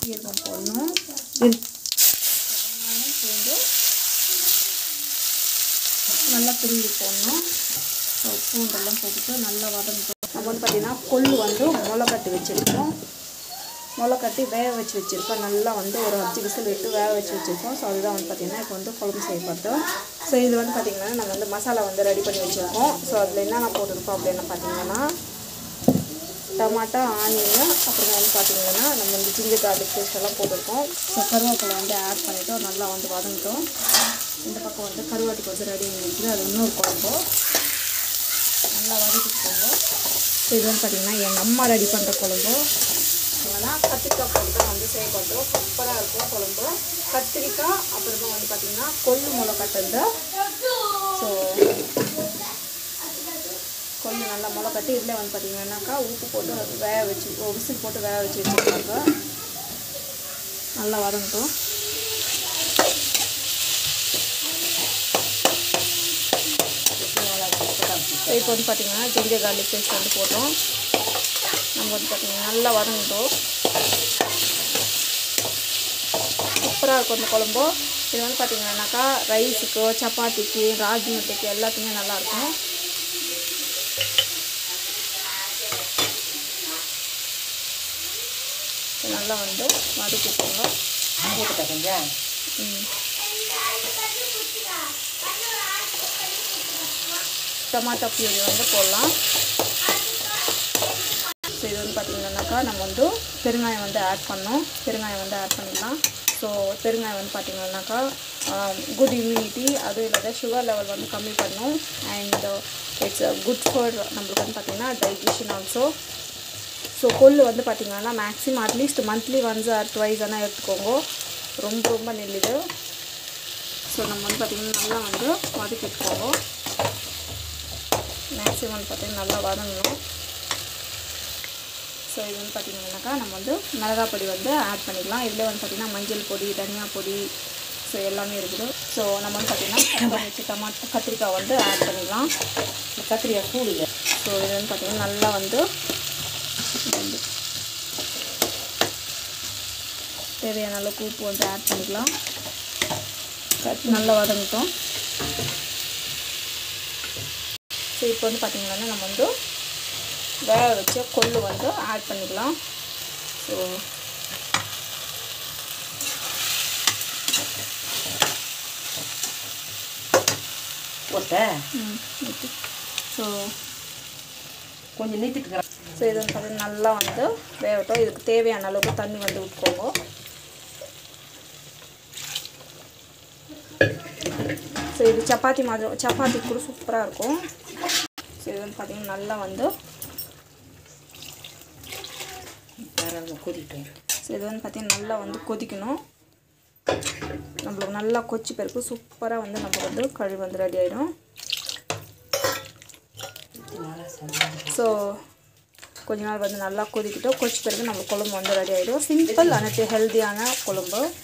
சீரகம் போடணும் வெங்காயம் பூண்டு நல்லா துருவி போடணும் ஸோ பூண்டெல்லாம் போட்டுட்டு நல்லா வதங்கணும் நம்ம வந்து பார்த்திங்கன்னா கொள்ளு வந்து முளை கட்டி வச்சுருக்கோம் முளை கட்டி வேக வச்சு வச்சுருக்கோம் நல்லா வந்து ஒரு அஞ்சு விசில் விட்டு வேக வச்சு வச்சுருக்கோம் ஸோ அதுதான் வந்து பார்த்திங்கன்னா இப்போ வந்து குழம்பு செய்யப்பட்டோம் ஸோ இது வந்து பார்த்திங்கன்னா நம்ம வந்து மசாலா வந்து ரெடி பண்ணி வச்சுருக்கோம் ஸோ அதில் என்னென்ன போட்டிருக்கோம் அப்படின்னு பார்த்தீங்கன்னா டமாட்டா ஆனியன் அப்புறம் வந்து பார்த்திங்கன்னா நம்ம வந்து ஜிஞ்சர் கார்லிக் பேஸ்ட் எல்லாம் போட்டிருக்கோம் ஸோ கருவேப்பிலை வந்து ஆட் பண்ணிவிட்டு நல்லா வந்து வதங்கிட்டோம் இந்த பக்கம் வந்து கருவாட்டுக்கு வந்து ரெடி இருக்குது அது இன்னொரு குழம்பு நல்லா வதக்கிக்கோங்க ஸோ இது வந்து பார்த்திங்கன்னா எங்கள் அம்மா ரெடி பண்ணுற குழம்பு பார்த்தீங்கன்னா கத்திரிக்காய் போட்டு தான் வந்து செய்யப்பட்டோம் சூப்பராக இருக்கும் குழம்பு கத்திரிக்காய் அப்புறமா வந்து பார்த்திங்கன்னா கொள்ளு முளை கட்டுறது ஸோ கொள்ளு நல்லா முளை கட்டி இதில் வந்து பார்த்திங்கன்னாக்கா உப்பு போட்டு வேக வச்சு ஒரு விசில் போட்டு வேக வச்சு வச்சுருக்காங்க நல்லா வதங்கட்டும் இப்போ வந்து பார்த்திங்கன்னா ஜிஞ்சர் கார்லிக் பேஸ்ட் வந்து போட்டோம் நம்ம வந்து பார்த்திங்கன்னா நல்லா வதங்கட்டும் சூப்பராக இருக்கும் இந்த குழம்பு இது வந்து பார்த்திங்கன்னாக்கா ரைஸுக்கு சப்பாத்திக்கு ராகி முட்டைக்கு எல்லாத்துக்குமே நல்லாயிருக்கும் நல்லா வந்து வதக்கிக்கோங்க போட்டுட்டா கொஞ்சம் ம் டொமாட்டோ பியூரி வந்து போடலாம் ஸோ இது வந்து பார்த்திங்கன்னாக்கா நம்ம வந்து பெருங்காயம் வந்து ஆட் பண்ணோம் பெருங்காயம் வந்து ஆட் பண்ணிடலாம் ஸோ பெருங்காயம் வந்து பார்த்திங்கன்னாக்கா குட் இம்யூனிட்டி அதுவும் இல்லாத சுகர் லெவல் வந்து கம்மி பண்ணும் அண்ட் இட்ஸ் குட் ஃபார் நம்மளுக்கு வந்து பார்த்திங்கன்னா டைஜஷன் ஆல்சோ ஸோ கொள்ளு வந்து பார்த்திங்கன்னா maximum at least monthly once or twice ஆனால் எடுத்துக்கோங்க ரொம்ப ரொம்ப நெல்லுது ஸோ நம்ம வந்து பார்த்திங்கன்னா நல்லா வந்து வதக்கிட்டுக்கோங்க மேக்ஸிமம் வந்து பார்த்திங்கன்னா நல்லா வதங்கணும் ஸோ இது வந்து பார்த்திங்கன்னாக்கா நம்ம வந்து மிளகாய் பொடி வந்து ஆட் பண்ணிக்கலாம் இதில் வந்து பார்த்திங்கன்னா மஞ்சள் பொடி தனியா பொடி ஸோ எல்லாமே இருக்குது ஸோ நம்ம வந்து பார்த்திங்கன்னா கட் பண்ணி வச்சு டமாட்டோ கத்திரிக்காய் வந்து ஆட் பண்ணிக்கலாம் கத்திரிக்காய் கூடுங்க ஸோ இது வந்து பார்த்திங்கன்னா நல்லா வந்து வந்து தேவையான அளவுக்கு உப்பு வந்து ஆட் பண்ணிக்கலாம் கட் நல்லா வதங்கட்டும் ஸோ இப்போ வந்து பார்த்திங்கன்னா நம்ம வந்து வேக வச்ச கொள்ளு வந்து ஆட் பண்ணிக்கலாம் ஸோ போட்ட ஸோ கொஞ்சம் நீட்டுக்கிறேன் ஸோ இது வந்து பார்த்தீங்கன்னா நல்லா வந்து வேகட்டும் இதுக்கு தேவையான அளவுக்கு தண்ணி வந்து விட்டுக்கோங்க ஸோ இது சப்பாத்தி மாதிரி சப்பாத்தி கூட சூப்பராக இருக்கும் ஸோ இது வந்து பார்த்தீங்கன்னா நல்லா வந்து தாராளமாக கூட்டிட்டேன் ஸோ இது வந்து பார்த்தீங்கன்னா நல்லா வந்து கொதிக்கணும் நம்மளுக்கு நல்லா கொச்சி பிறகு சூப்பராக வந்து நம்ம வந்து கழுவி வந்து ரெடி ஆகிடும் நல்லா சாப்பிடுங்க ஸோ கொஞ்ச நாள் வந்து நல்லா கொதிக்கிட்டோம் கொதிச்ச பிறகு நம்ம குழம்பு வந்து ரெடி ஆகிடும் சிம்பிள் அனைத்து ஹெல்த்தியான குழம்பு